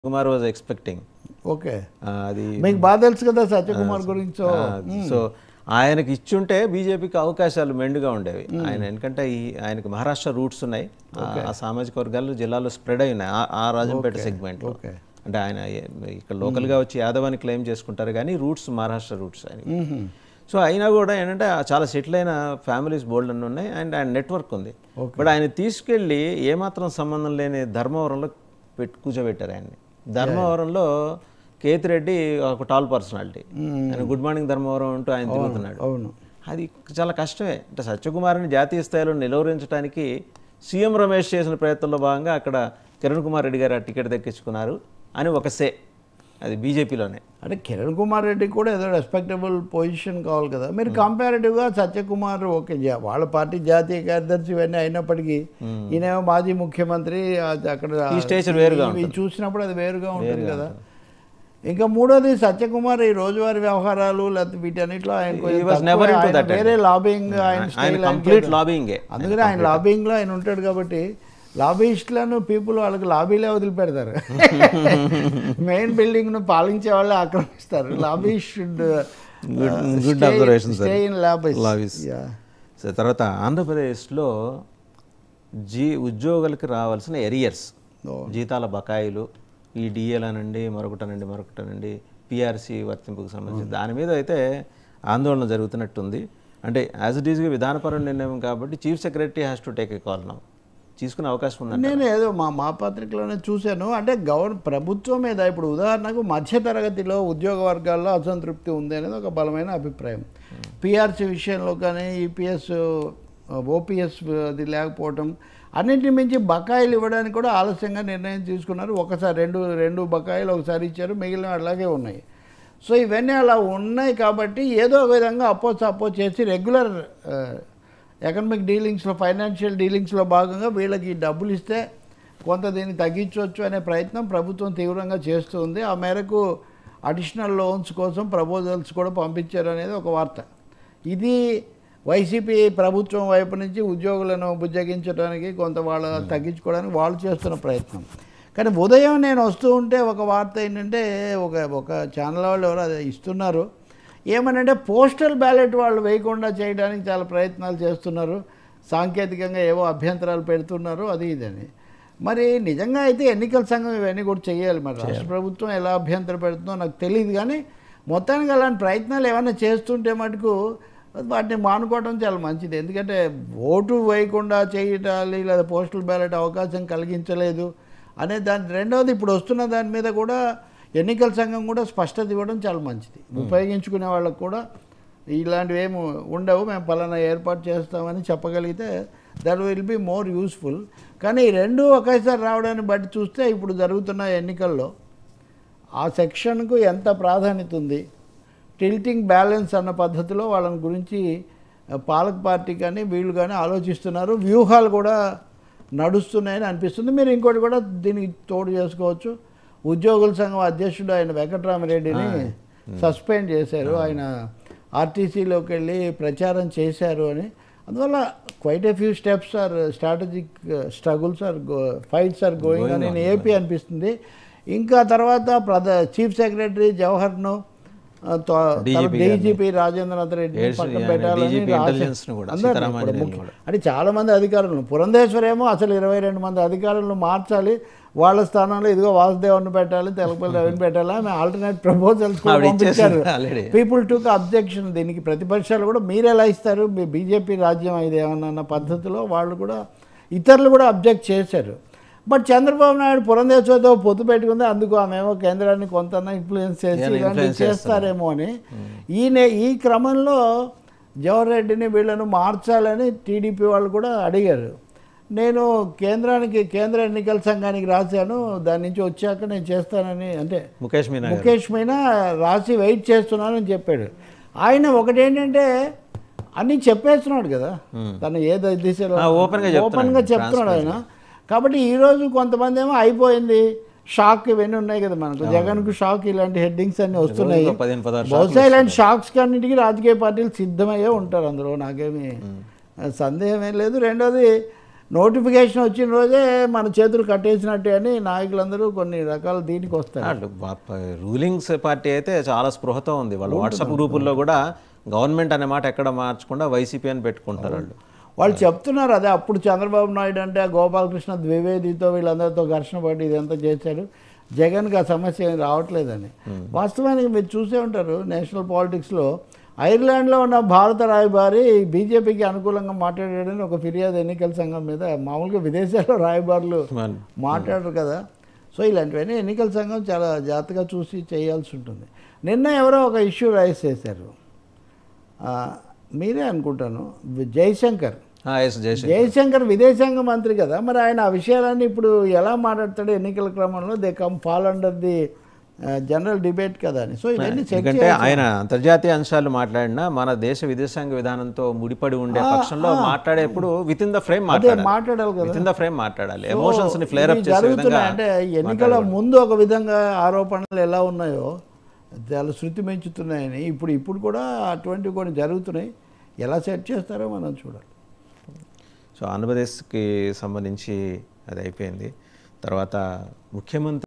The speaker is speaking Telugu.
కుమార్ వాజ్ ఎక్స్పెక్టింగ్ ఓకే అది మీకు బాగా తెలుసు కదా సత్యకుమార్ గురించి సో ఆయనకి ఇచ్చుంటే బీజేపీకి అవకాశాలు మెండుగా ఉండేవి ఆయన ఎందుకంటే ఈ ఆయనకి మహారాష్ట్ర రూట్స్ ఉన్నాయి ఆ- ఆ సామాజిక వర్గాలు జిల్లాలో స్ప్రెడ్ అయి ఉన్నాయి ఆ- ఆ రాజంపేట సెగ్మెంట్ ఓకే అంటే ఆయన ఏ- ఇక్కడ లోకల్గా వచ్చి యాదవ్ అని క్లెయిమ్ చేసుకుంటారు కానీ రూట్స్ మహారాష్ట్ర రూట్స్ ఆయన సో అయినా కూడా ఏంటంటే ఆ చాలా సెటిల్ అయిన ఫ్యామిలీస్ బోల్డ్ అని ఉన్నాయి అండ్ ఆయన నెట్వర్క్ ఉంది బట్ ఆయన తీసుకెళ్ళి ఏమాత్రం సంబంధం లేని ధర్మవరంలో పెట్టు కూర్చోబెట్టారు ఆయన్ని ధర్మవరంలో కేతిరెడ్డి ఒక టాల్ పర్సనాలిటీ ఆయన గుడ్ మార్నింగ్ ధర్మవరం అంటూ ఆయన తిరుగుతున్నాడు అవును అది చాలా కష్టమే అంటే సత్యకుమార్ని జాతీయ స్థాయిలో నిలువరించడానికి సీఎం రమేష్ చేసిన ప్రయత్నంలో భాగంగా అక్కడ కిరణ్ కుమార్ రెడ్డి గారు ఆ టికెట్ దక్కించుకున్నారు అని ఒక సే అది బీజేపీలోనే అంటే కిరణ్ కుమార్ రెడ్డికి కూడా ఏదో రెస్పెక్టబుల్ పొజిషన్ కావాలి కదా మీరు కంపారిటివ్గా సత్యకుమార్ ఓకే జా- వాళ్ళ పార్టీ జాతీయ కార్యదర్శి ఇవన్నీ అయినప్పటికీ ఈయనేమో మాజీ ముఖ్యమంత్రి అది అక్కడ ఈ స్టేచర్ వేరుగా ఇవి చూసినప్పుడు అది వేరుగా ఉంటుంది కదా ఇంకా మూడోది సత్యకుమార్ ఈ రోజువారీ వ్యవహారాలు లేకపోతే వీటన్నిటిలో ఆయన కొంచెం was తక్కువ. never into ఆయన that వేరే లాబింగ్ ఆయన ఆయన స్టైల్ కంప్లీట్ లాబింగే అందుకని ఆయన లాబింగ్లో ఆయన ఉంటాడు కాబట్టి లాబీయిస్టులను పీపుల్ వాళ్ళకి లాబీలే వదిలిపెడతారు మెయిన్ బిల్డింగ్ను పాలించే వాళ్ళే ఆక్రమిస్తారు lobbies should good observation, sir. Stay in lobbies Lobbies. So తర్వాత ఆంధ్రప్రదేశ్లో జీ ఉద్యోగులకి రావాల్సిన ఎరియర్స్ జీతాల బకాయిలు ఈ డిఎల్ అనండి మరొకటనండి మరొకటనండి పిఆర్సీ వర్తింపుకు సంబంధించి దాని మీద అయితే ఆందోళన జరుగుతున్నట్టుంది అంటే యాజ్ ఇట్ ఈస్గా విధానపరమైన నిర్ణయం కాబట్టి chief secretary has to take a call now తీసుకునే అవకాశం ఉందండి నేను ఏదో మా మా పత్రికలోనే చూశాను అంటే గవర్ ప్రభుత్వం మీద ఇప్పుడు ఉదాహరణకు మధ్యతరగతిలో ఉద్యోగ వర్గాల్లో అసంతృప్తి ఉంది అనేది ఒక బలమైన అభిప్రాయం పిఆర్సీ విషయంలో కానీ ఈపీఎస్ ఓపీఎస్ అది లేకపోవటం అన్నింటిని మించి బకాయిలు ఇవ్వడానికి కూడా ఆలస్యంగా నిర్ణయం తీసుకున్నారు ఒకసారి రెండు రెండు బకాయిలు ఒకసారి ఇచ్చారు మిగిలిన అలాగే ఉన్నాయి సో ఇవన్నీ అలా ఉన్నాయి కాబట్టి ఏదో ఒక విధంగా అప్పో సప్పో చేసి రెగ్యులర్ ఎకనామిక్ డీలింగ్స్లో ఫైనాన్షియల్ డీలింగ్స్లో భాగంగా వీళ్ళకి డబ్బులు ఇస్తే కొంత దీన్ని తగ్గించవచ్చు అనే ప్రయత్నం ప్రభుత్వం తీవ్రంగా చేస్తుంది ఆ మేరకు అడిషనల్ లోన్స్ కోసం ప్రపోజల్స్ కూడా పంపించారు అనేది ఒక వార్త ఇది వైసీపీ ప్రభుత్వం వైపు నుంచి ఉద్యోగులను బుజ్జగించడానికి కొంత వాళ్ళ తగ్గించుకోవడానికి వాళ్ళు చేస్తున్న ప్రయత్నం కానీ ఉదయం నేను వస్తూ ఉంటే ఒక వార్త ఏంటంటే ఒక ఒక ఛానల్ వాళ్ళు ఎవరో అది ఇస్తున్నారు ఏమనంటే పోస్టల్ బ్యాలెట్ వాళ్ళు వేయకుండా చేయడానికి చాలా ప్రయత్నాలు చేస్తున్నారు సాంకేతికంగా ఏవో అభ్యంతరాలు పెడుతున్నారు అది ఇదని మరి నిజంగా అయితే ఎన్నికల సంఘం ఇవన్నీ కూడా చేయాలి మరి రాష్ట్ర ప్రభుత్వం ఎలా అభ్యంతరం పెడుతుందో నాకు తెలియదు కానీ మొత్తానికి అలాంటి ప్రయత్నాలు ఏమైనా చేస్తుంటే మటుకు వాటిని మానుకోవడం చాలా మంచిది ఎందుకంటే ఓటు వేయకుండా చేయటాలి లేదా పోస్టల్ బ్యాలెట్ అవకాశం కలిగించలేదు అనే దాని రెండవది ఇప్పుడు వస్తున్న దాని మీద కూడా ఎన్నికల సంఘం కూడా స్పష్టత ఇవ్వడం చాలా మంచిది ఉపయోగించుకునే వాళ్ళకు కూడా ఇలాంటివి ఏమి ఉండవు మేము పలానా ఏర్పాటు చేస్తామని చెప్పగలిగితే that will be more useful కానీ ఈ రెండు ఒకేసారి రావడాన్ని బట్టి చూస్తే ఇప్పుడు జరుగుతున్న ఎన్నికల్లో ఆ సెక్షన్కు ఎంత ప్రాధాన్యత ఉంది టిల్టింగ్ బ్యాలెన్స్ అన్న పద్ధతిలో వాళ్ళని గురించి ఆ, పాలక పార్టీ కానీ వీళ్ళు కానీ ఆలోచిస్తున్నారు వ్యూహాలు కూడా నడుస్తున్నాయని అనిపిస్తుంది మీరు ఇంకోటి కూడా దీనికి తోడు చేసుకోవచ్చు ఉద్యోగుల సంఘం అధ్యక్షుడు ఆయన వెంకటరామరెడ్డిని సస్పెండ్ చేశారు ఆయన ఆర్టీసీలోకి వెళ్ళి ప్రచారం చేశారు అని అందువల్ల quite a few steps or strategic struggles or fights are going అని ఏపీ అనిపిస్తుంది ఇంకా తర్వాత ప్రధ చీఫ్ సెక్రటరీ జవహర్ను DGP DGP Rajendranath Reddy Yes, పక్కన ఆయన పెట్టాలని DGP రాసి- intelligence ను కూడా, అందరినీ సీతారామాంజనేయులు ఇప్పుడు ముఖ్య- కూడా. అంటే చాలా మంది అధికారులు పురంధేశ్వర్ ఏమో అసలు ఇరవై రెండు మంది అధికారులను మార్చాలి వాళ్ళ స్థానంలో ఇదిగో వాసుదేవన్ పెట్టాలి తెలపల్లి రవిని పెట్టాలి ఆమె ఆల్టర్నేట్ ప్రపోజల్స్ ఆవిడ పంపించారు ఇచ్చేసింది already. పీపుల్ టుక్ అబ్జెక్షన్ దీనికి ప్రతిపక్షాలు కూడా మీరు ఎలా ఇస్తారు మీ బీజేపీ రాజ్యం ఇది ఏమన్నా అన్న పద్ధతిలో వాళ్ళు కూడా ఇతరులు కూడా అబ్జెక్ట్ చేశారు బట్ చంద్రబాబు నాయుడు పురంధేశ్వరితో పొత్తు పెట్టుకుంది అందుకు ఆమెమో కేంద్రాన్ని కొంత ఇన్ఫ్లుయెన్స్ చేసి ఏమైనా ఇలాంటివి influence చేస్తారేమో అని ఈయన ఈ క్రమంలో జవహర్ రెడ్డిని వీళ్ళను మార్చాలని టీడీపీ వాళ్ళు కూడా అడిగారు నేను కేంద్రానికి కేంద్ర ఎన్నికల సంఘానికి రాశాను దాని నుంచి వచ్చాక నేను చేస్తానని అంటే ముఖేష్ మీనా గారు. ముఖేష్ మీనా రాసి వెయిట్ చేస్తున్నానని చెప్పాడు ఆయన ఒకటేంటంటే అన్నీ చెప్పేస్తున్నాడు కదా తను ఏదో దిశలో ఆ, open గా చెప్తున్నాడు. ఓపెన్గా చెప్తున్నాడు ఆయన కాబట్టి ఈరోజు కొంతమంది ఏమో అయిపోయింది షాక్ ఇవన్నీ ఉన్నాయి కదా మనకు జగన్కు షాక్ ఇలాంటి హెడ్డింగ్స్ అన్ని వస్తున్నాయి రోజుకు పదిహేను పదహారు బహుశా ఇలాంటి షాక్స్ కన్నిటికీ రాజకీయ పార్టీలు సిద్ధమయ్యే ఉంటారు అందులో నాకేమి సందేహం ఏం లేదు రెండోది నోటిఫికేషన్ వచ్చిన రోజే మన చేతులు కట్టేసినట్టే అని నాయకులందరూ కొన్ని రకాల దీనికి వస్తారు వాళ్ళు రూలింగ్స్ పార్టీ అయితే చాలా స్పృహతో ఉంది వాళ్ళు వాట్సాప్ గ్రూపుల్లో కూడా గవర్నమెంట్ అనే మాట ఎక్కడ మార్చకుండా వైసీపీ అని పెట్టుకుంటారు వాళ్ళు వాళ్ళు చెప్తున్నారు అదే అప్పుడు చంద్రబాబు నాయుడు అంటే ఆ గోపాలకృష్ణ ద్వివేదితో వీళ్ళందరితో ఘర్షణ పడి ఇదంతా చేశారు జగన్కి ఆ సమస్య ఏం రావట్లేదని వాస్తవానికి మీరు చూసే ఉంటారు నేషనల్ పాలిటిక్స్లో ఐర్లాండ్లో ఉన్న భారత రాయబారి బీజేపీకి అనుకూలంగా మాట్లాడాడని ఒక ఫిర్యాదు ఎన్నికల సంఘం మీద మామూలుగా విదేశాల్లో రాయబారులు వాళ్ళు మాట్లాడరు కదా సో ఇలాంటివన్నీ ఎన్నికల సంఘం చాలా జాగ్రత్తగా చూసి చేయాల్సి ఉంటుంది నిన్న ఎవరో ఒక ఇష్యూ రైజ్ చేశారు ఆ, మీరే అనుకుంటాను జయశంకర్ ఎస్ జయశంకర్ జయశంకర్ విదేశాంగ మంత్రి కదా మరి ఆయన ఆ విషయాలన్నీ ఇప్పుడు ఎలా మాట్లాడతాడు ఎన్నికల క్రమంలో they come fall under the general debate కదా అని సో ఇవన్నీ చెక్ ఎందుకంటే ఆయన అంతర్జాతీయ అంశాలు మాట్లాడినా మన దేశ విదేశాంగ విధానంతో ముడిపడి ఉండే పక్షంలో మాట్లాడేప్పుడు విత్ ఇన్ ద ఫ్రేమ్ అదే మాట్లాడాలి మాట్లాడాలి కదా విత్ ఇన్ ద ఫ్రేమ్ మాట్లాడాలి ఎమోషన్స్ ని ఫ్లేర్ అప్ ఇవి చేసే విధంగా జరుగుతున్నాయి అంటే ఎన్నికల ముందు ఒక విధంగా ఆరోపణలు ఎలా ఉన్నాయో చాలా శృతి పెంచుతున్నాయని ఇప్పుడు ఇప్పుడు కూడా అటువంటివి కొన్ని జరుగుతున్నాయి ఎలా సెట్ చేస్తారో మనం చూడాలి సో ఆంధ్రప్రదేశ్కి సంబంధించి అది అయిపోయింది తర్వాత ముఖ్యమంత్రి